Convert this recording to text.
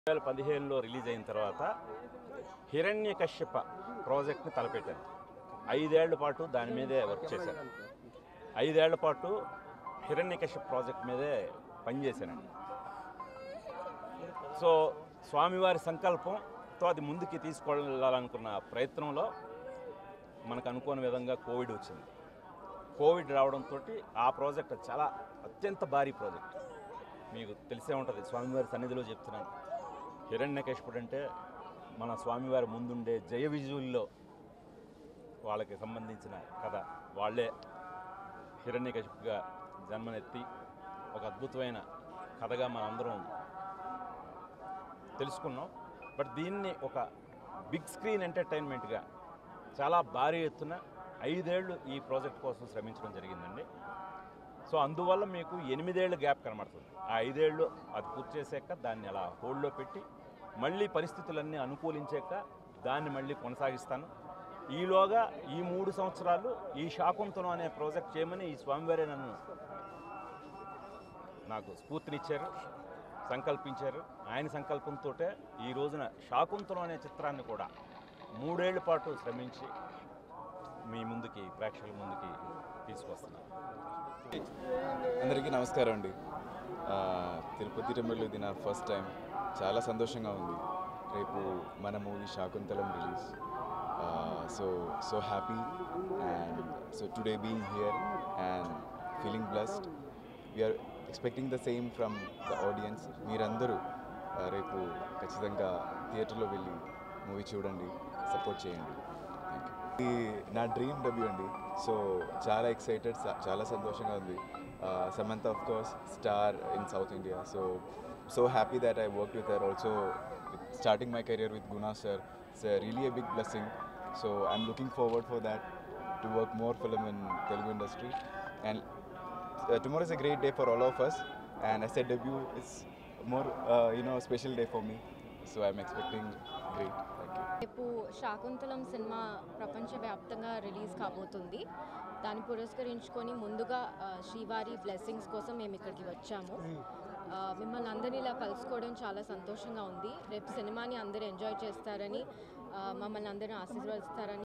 వేల పదిహేనులో రిలీజ్ అయిన తర్వాత హిరణ్య కశ్యప ప్రాజెక్ట్ని తలపెట్టాను ఐదేళ్ల పాటు దాని మీదే వర్క్ చేశాను ఐదేళ్ల పాటు హిరణ్య కశ్యప్ ప్రాజెక్ట్ మీదే పనిచేశానండి సో స్వామివారి సంకల్పంతో అది ముందుకి తీసుకెళ్ళాలనుకున్న ప్రయత్నంలో మనకు అనుకోని విధంగా కోవిడ్ వచ్చింది కోవిడ్ రావడంతో ఆ ప్రాజెక్ట్ చాలా అత్యంత భారీ ప్రాజెక్ట్ మీకు తెలిసే ఉంటుంది స్వామివారి సన్నిధిలో చెప్తున్నాను హిరణ్యకేశపుడు అంటే మన స్వామివారి ముందుండే జయ విజువుల్లో వాళ్ళకి సంబంధించిన కథ వాళ్ళే హిరణ్యకశిపుగా జన్మనెత్తి ఒక అద్భుతమైన కథగా మనందరం తెలుసుకున్నాం బట్ దీన్ని ఒక బిగ్ స్క్రీన్ ఎంటర్టైన్మెంట్గా చాలా భారీ ఎత్తున ఐదేళ్లు ఈ ప్రాజెక్ట్ కోసం శ్రమించడం జరిగిందండి సో అందువల్ల మీకు ఎనిమిదేళ్ళు గ్యాప్ కనబడుతుంది ఆ ఐదేళ్ళు అది పూర్తి చేశాక దాన్ని అలా హోల్డ్లో పెట్టి మళ్ళీ పరిస్థితులన్నీ అనుకూలించాక దాన్ని మళ్ళీ కొనసాగిస్తాను ఈలోగా ఈ మూడు సంవత్సరాలు ఈ శాకుంతలం అనే ప్రాజెక్ట్ చేయమని ఈ స్వామివారే నన్ను నాకు స్ఫూర్తినిచ్చారు సంకల్పించారు ఆయన సంకల్పంతో ఈ రోజున శాకుంతలం అనే చిత్రాన్ని కూడా మూడేళ్ల పాటు శ్రమించి మీ ముందుకి ప్రేక్షకుల ముందుకి తీసుకొస్తున్నాను అందరికీ నమస్కారం అండి ఆ, తిరుపతి టెంపుల్ ఇది నా ఫస్ట్ టైం చాలా సంతోషంగా ఉంది రేపు మన movie Shakuntalam release so so happy and so today being here and feeling blessed we are expecting the same from the audience మీరందరూ ఆ, రేపు ఖచ్చితంగా థియేటర్లో వెళ్ళి మూవీ చూడండి సపోర్ట్ చేయండి థ్యాంక్ యూ ఇది నా డ్రీమ్ డబ్ల్యూ అండి సో చాలా ఎక్సైటెడ్ చాలా సంతోషంగా ఉంది Samantha of course star in South India so so happy that I work with her also starting my career with Guna sir it's really a big blessing so I'm looking forward for that to work more film in Telugu industry and tomorrow is a great day for all of us and as a debut is more uh, you know special day for me so i'm expecting great thank you రేపు Shaakuntalam cinema ప్రపంచవ్యాప్తంగా release కాబోతుంది దాన్ని పురస్కరించుకొని ముందుగా ఆ, శ్రీవారి blessings కోసం మేము ఇక్కడికి వచ్చాము ఆ, మిమ్మల్ని అందరినీ ఇలా కలుసుకోవడం చాలా సంతోషంగా ఉంది రేపు సినిమాని అందరూ ఎంజాయ్ చేస్తారని ఆ, మమ్మల్ని అందరూ ఆశీర్వదిస్తారని